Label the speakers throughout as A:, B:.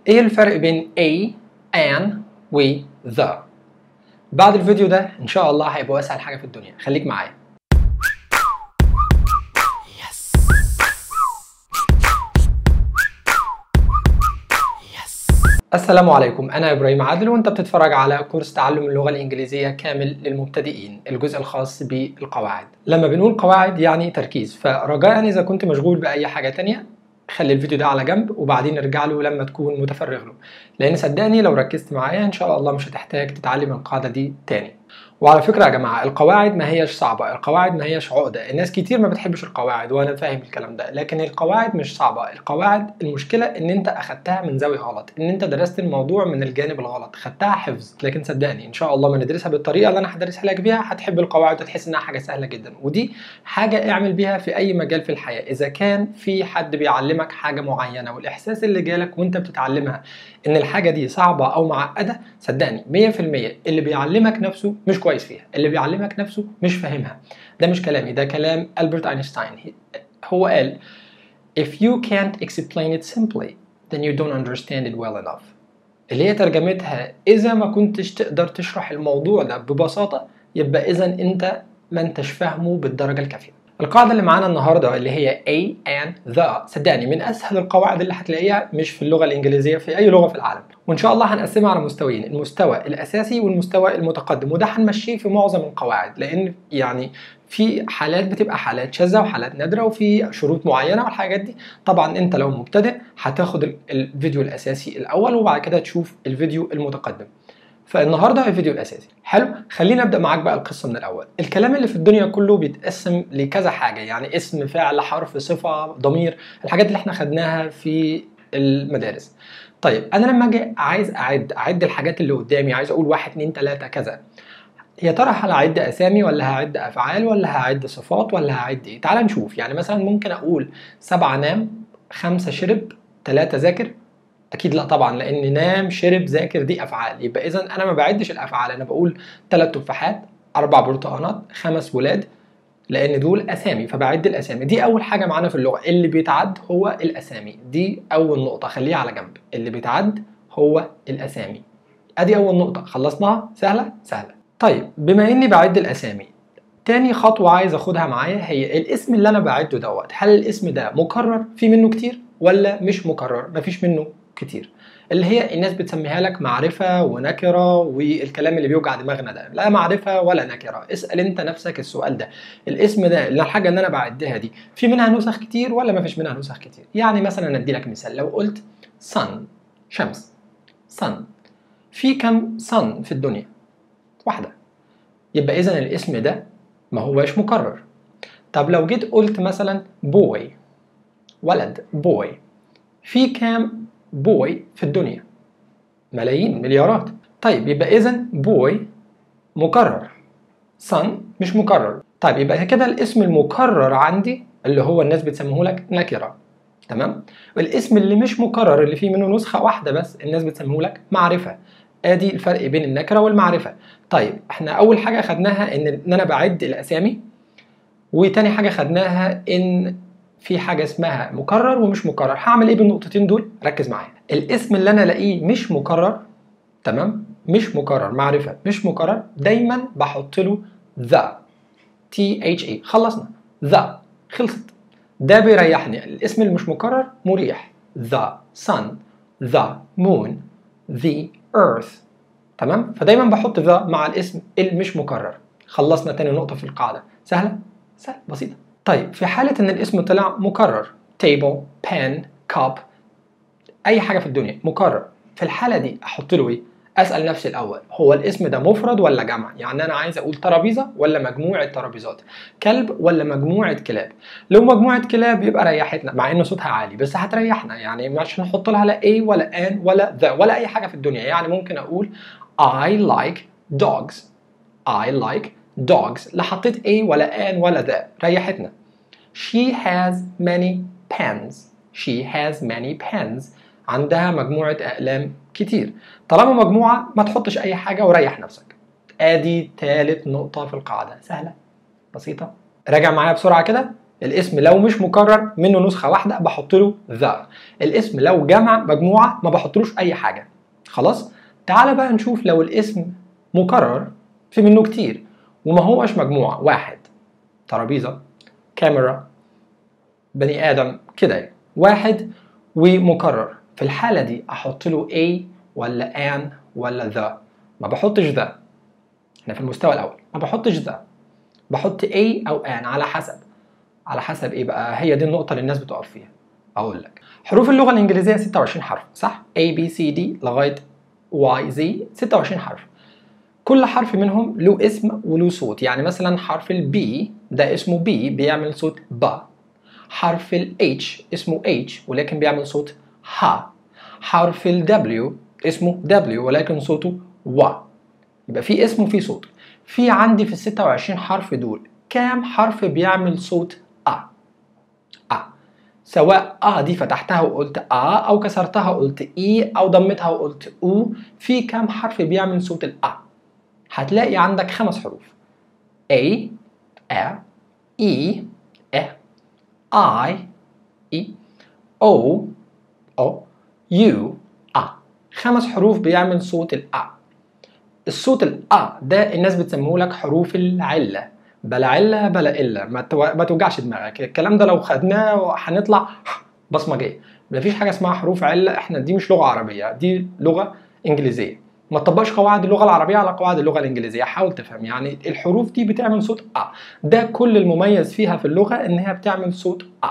A: ايه الفرق بين a an و the بعد الفيديو ده ان شاء الله هيبقى اسهل حاجه في الدنيا خليك معايا السلام عليكم انا ابراهيم عادل وانت بتتفرج على كورس تعلم اللغه الانجليزيه كامل للمبتدئين الجزء الخاص بالقواعد لما بنقول قواعد يعني تركيز فرجاء اذا كنت مشغول باي حاجه تانية خلي الفيديو ده على جنب وبعدين ارجع له لما تكون متفرغ له لان صدقني لو ركزت معايا ان شاء الله مش هتحتاج تتعلم القاعده دي تاني وعلى فكره يا جماعه القواعد ما هياش صعبه القواعد ما هياش عقده الناس كتير ما بتحبش القواعد وانا فاهم الكلام ده لكن القواعد مش صعبه القواعد المشكله ان انت اخدتها من زاويه غلط ان انت درست الموضوع من الجانب الغلط خدتها حفظ لكن صدقني ان شاء الله ما ندرسها بالطريقه اللي انا هدرسها لك بيها هتحب القواعد وتحس انها حاجه سهله جدا ودي حاجه اعمل بيها في اي مجال في الحياه اذا كان في حد بيعلمك حاجه معينه والاحساس اللي جالك وانت بتتعلمها ان الحاجه دي صعبه او معقده صدقني 100% اللي بيعلمك نفسه مش كويس فيها اللي بيعلمك نفسه مش فاهمها ده مش كلامي ده كلام ألبرت أينشتاين هو قال if you can't explain it simply then you don't understand it well enough اللي هي ترجمتها إذا ما كنتش تقدر تشرح الموضوع ده ببساطة يبقى إذا أنت ما أنتش فاهمه بالدرجة الكافية القاعدة اللي معانا النهاردة اللي هي a and the صدقني من أسهل القواعد اللي هتلاقيها مش في اللغة الإنجليزية في أي لغة في العالم وإن شاء الله هنقسمها على مستويين المستوى الأساسي والمستوى المتقدم وده هنمشيه في معظم القواعد لأن يعني في حالات بتبقى حالات شاذة وحالات نادرة وفي شروط معينة والحاجات دي طبعا أنت لو مبتدئ هتاخد الفيديو الأساسي الأول وبعد كده تشوف الفيديو المتقدم فالنهارده الفيديو الاساسي حلو خلينا نبدا معاك بقى القصه من الاول الكلام اللي في الدنيا كله بيتقسم لكذا حاجه يعني اسم فعل حرف صفه ضمير الحاجات اللي احنا خدناها في المدارس طيب انا لما اجي عايز اعد اعد الحاجات اللي قدامي عايز اقول واحد اتنين تلاته كذا يا ترى هل هعد اسامي ولا هعد افعال ولا هعد صفات ولا هعد ايه تعال نشوف يعني مثلا ممكن اقول سبعه نام خمسه شرب ثلاثه ذاكر اكيد لا طبعا لان نام شرب ذاكر دي افعال يبقى اذا انا ما بعدش الافعال انا بقول ثلاث تفاحات اربع برتقانات خمس ولاد لان دول اسامي فبعد الاسامي دي اول حاجه معانا في اللغه اللي بيتعد هو الاسامي دي اول نقطه خليها على جنب اللي بيتعد هو الاسامي ادي اول نقطه خلصناها سهله سهله طيب بما اني بعد الاسامي تاني خطوة عايز اخدها معايا هي الاسم اللي انا بعده دوت هل الاسم ده مكرر في منه كتير ولا مش مكرر مفيش منه كتير اللي هي الناس بتسميها لك معرفة ونكرة والكلام اللي بيوجع دماغنا ده لا معرفة ولا نكرة اسأل انت نفسك السؤال ده الاسم ده الحاجة اللي انا بعدها دي في منها نسخ كتير ولا ما فيش منها نسخ كتير يعني مثلا ادي لك مثال لو قلت sun شمس sun في كم sun في الدنيا واحدة يبقى اذا الاسم ده ما هوش مكرر طب لو جيت قلت مثلا boy ولد boy في كام بوي في الدنيا ملايين مليارات طيب يبقى اذا بوي مكرر صن مش مكرر طيب يبقى كده الاسم المكرر عندي اللي هو الناس بتسميه لك نكره تمام والاسم اللي مش مكرر اللي فيه منه نسخه واحده بس الناس بتسميه لك معرفه ادي الفرق بين النكره والمعرفه طيب احنا اول حاجه خدناها ان ان انا بعد الاسامي وتاني حاجه خدناها ان في حاجه اسمها مكرر ومش مكرر هعمل ايه بالنقطتين دول ركز معايا الاسم اللي انا الاقيه مش مكرر تمام مش مكرر معرفه مش مكرر دايما بحط له ذا تي اتش اي خلصنا ذا خلصت ده بيريحني الاسم اللي مش مكرر مريح ذا sun ذا moon the earth تمام فدايما بحط ذا مع الاسم اللي مش مكرر خلصنا تاني نقطه في القاعده سهله سهله بسيطه طيب في حالة إن الاسم طلع مكرر table, pen, cup أي حاجة في الدنيا مكرر في الحالة دي أحط له إيه؟ أسأل نفسي الأول هو الاسم ده مفرد ولا جمع؟ يعني أنا عايز أقول ترابيزة ولا مجموعة ترابيزات؟ كلب ولا مجموعة كلاب؟ لو مجموعة كلاب يبقى ريحتنا مع إن صوتها عالي بس هتريحنا يعني مش هنحط لها لا A ولا N ولا the ولا أي حاجة في الدنيا يعني ممكن أقول I like dogs I like dogs لا حطيت A ولا N ولا the ريحتنا She has many pens She has many pens عندها مجموعة أقلام كتير طالما مجموعة ما تحطش أي حاجة وريح نفسك آدي تالت نقطة في القاعدة سهلة بسيطة راجع معايا بسرعة كده الاسم لو مش مكرر منه نسخه واحده بحط له ذا الاسم لو جمع مجموعه ما بحطلوش اي حاجه خلاص تعال بقى نشوف لو الاسم مكرر في منه كتير وما هوش مجموعه واحد ترابيزه كاميرا بني ادم كده يعني. واحد ومكرر في الحاله دي احط له a ولا an ولا the ما بحطش ذا احنا في المستوى الاول ما بحطش ذا بحط A أو an على حسب على حسب إيه بقى هي دي النقطة اللي الناس بتقف فيها أقول لك حروف اللغة الإنجليزية 26 حرف صح A B C D لغاية Y Z 26 حرف كل حرف منهم له اسم وله صوت يعني مثلا حرف ال B ده اسمه B بيعمل صوت ب حرف ال H اسمه H ولكن بيعمل صوت ه حرف ال W اسمه W ولكن صوته و يبقى في اسم وفي صوت في عندي في ال 26 حرف دول كام حرف بيعمل صوت أ أ سواء أ دي فتحتها وقلت أ أو كسرتها وقلت إي أو ضمتها وقلت أو في كام حرف بيعمل صوت الأ هتلاقي عندك خمس حروف A A E E I E O O U A خمس حروف بيعمل صوت الأ الصوت الأ ده الناس بتسموه لك حروف العلة بلا علة بلا إلا ما, تو... ما توجعش دماغك الكلام ده لو خدناه هنطلع بصمجية مفيش حاجة اسمها حروف علة احنا دي مش لغة عربية دي لغة إنجليزية ما تطبقش قواعد اللغة العربية على قواعد اللغة الإنجليزية حاول تفهم يعني الحروف دي بتعمل صوت أ ده كل المميز فيها في اللغة إن هي بتعمل صوت أ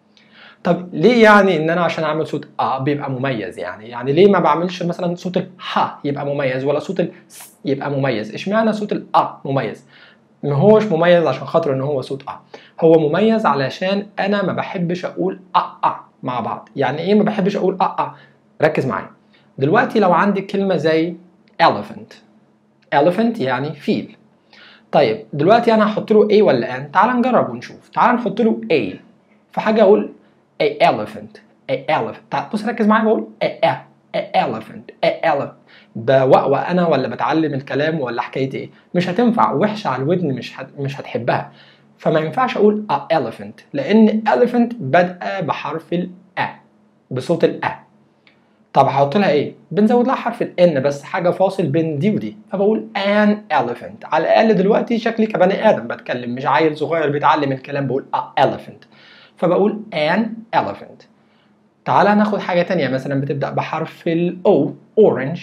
A: طب ليه يعني ان انا عشان اعمل صوت ا بيبقى مميز يعني يعني ليه ما بعملش مثلا صوت الح يبقى مميز ولا صوت الس يبقى مميز اشمعنى صوت الأ مميز ما هوش مميز عشان خاطر ان هو صوت أ هو مميز علشان انا ما بحبش اقول أ أ مع بعض يعني ايه ما بحبش اقول أ أ ركز معايا دلوقتي لو عندك كلمه زي elephant elephant يعني فيل طيب دلوقتي انا هحط له A ولا N تعال نجرب ونشوف تعال نحط له A فحاجه اقول a elephant a elephant تعال بص ركز معايا بقول a, a, a elephant a elephant بوقوق انا ولا بتعلم الكلام ولا حكايه ايه مش هتنفع وحشه على الودن مش هت... مش هتحبها فما ينفعش اقول a elephant لان elephant بادئه بحرف ال a بصوت ال a طب هحط لها ايه بنزود لها حرف ال n بس حاجه فاصل بين دي ودي فبقول an elephant على الاقل دلوقتي شكلي كبني ادم بتكلم مش عيل صغير بيتعلم الكلام بقول a elephant فبقول an elephant تعالى ناخد حاجة تانية مثلا بتبدأ بحرف ال O orange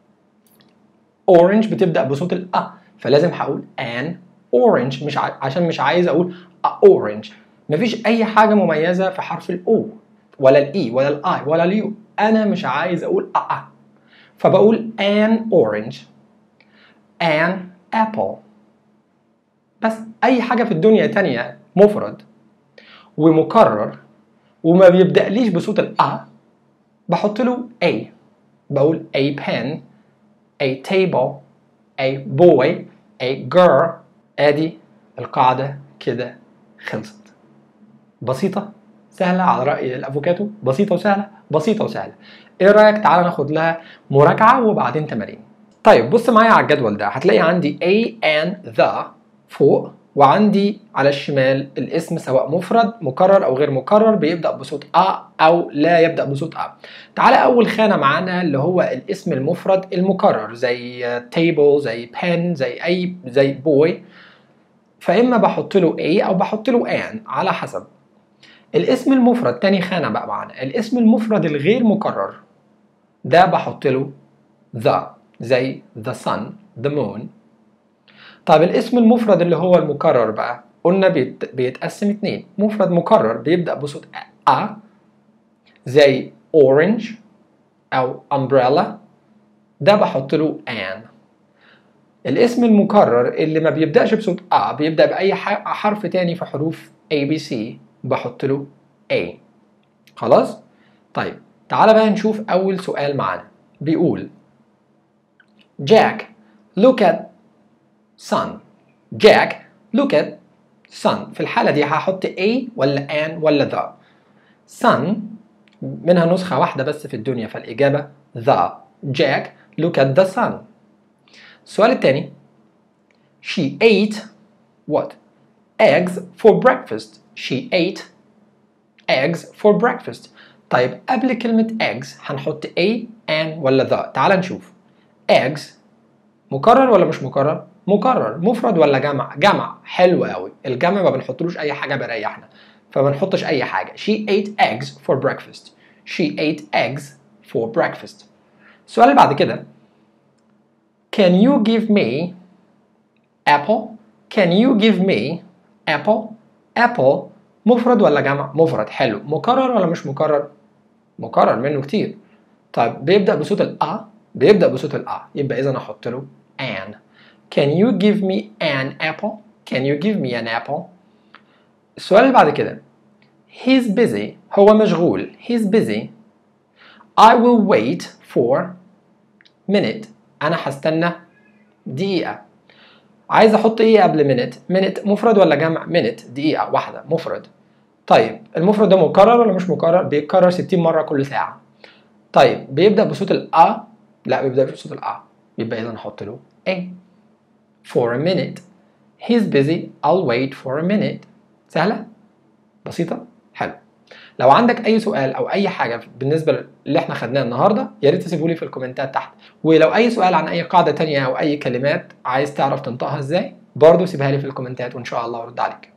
A: orange بتبدأ بصوت ال أ فلازم هقول an orange مش ع... عشان مش عايز أقول a orange مفيش أي حاجة مميزة في حرف ال O ولا ال E ولا ال I ولا ال U أنا مش عايز أقول أ أ فبقول an orange an apple بس أي حاجة في الدنيا تانية مفرد ومكرر وما بيبدأليش بصوت الأ بحط له A بقول a pen a table a boy a girl ادي القاعدة كده خلصت بسيطة سهلة على رأي الأفوكاتو بسيطة وسهلة بسيطة وسهلة ايه رأيك تعالى ناخد لها مراجعة وبعدين تمارين طيب بص معايا على الجدول ده هتلاقي عندي A and the فوق وعندي على الشمال الاسم سواء مفرد مكرر او غير مكرر بيبدا بصوت ا او لا يبدا بصوت ا تعالى اول خانه معانا اللي هو الاسم المفرد المكرر زي table زي pen زي اي زي boy فاما بحط له a او بحط له an على حسب الاسم المفرد تاني خانه بقى معانا الاسم المفرد الغير مكرر ده بحط له the زي the sun the moon طيب الاسم المفرد اللي هو المكرر بقى قلنا بيت... بيتقسم اتنين مفرد مكرر بيبدأ بصوت أ زي orange أو umbrella ده بحط له an الاسم المكرر اللي ما بيبدأش بصوت أ بيبدأ بأي حرف تاني في حروف A B C بحط له A خلاص؟ طيب تعالى بقى نشوف أول سؤال معانا بيقول Jack look at sun Jack look at sun في الحالة دي هحط A ولا an ولا the sun منها نسخة واحدة بس في الدنيا فالإجابة the Jack look at the sun السؤال الثاني She ate what eggs for breakfast she ate eggs for breakfast طيب قبل كلمة eggs هنحط a an ولا the تعال نشوف eggs مكرر ولا مش مكرر مكرر مفرد ولا جمع جمع حلو قوي الجمع ما بنحطلوش اي حاجة بريحنا فما نحطش اي حاجة she ate eggs for breakfast she ate eggs for breakfast السؤال اللي بعد كده can you give me apple can you give me apple apple مفرد ولا جمع مفرد حلو مكرر ولا مش مكرر مكرر منه كتير طيب بيبدأ بصوت الأ بيبدأ بصوت الأ يبقى إذا أحط له an can you give me an apple can you give me an apple السؤال اللي بعد كده he's busy هو مشغول he's busy I will wait for minute أنا هستنى دقيقة عايز أحط إيه قبل minute minute مفرد ولا جمع minute دقيقة واحدة مفرد طيب المفرد ده مكرر ولا مش مكرر بيتكرر 60 مرة كل ساعة طيب بيبدأ بصوت الأ لا بيبدأ بصوت الأ يبقى إذا نحط له A for a minute he's busy I'll wait for a minute سهلة بسيطة حلو لو عندك اي سؤال او اي حاجه بالنسبه اللي احنا خدناه النهارده يا ريت تسيبه لي في الكومنتات تحت ولو اي سؤال عن اي قاعده تانية او اي كلمات عايز تعرف تنطقها ازاي برضه سيبها لي في الكومنتات وان شاء الله ارد عليك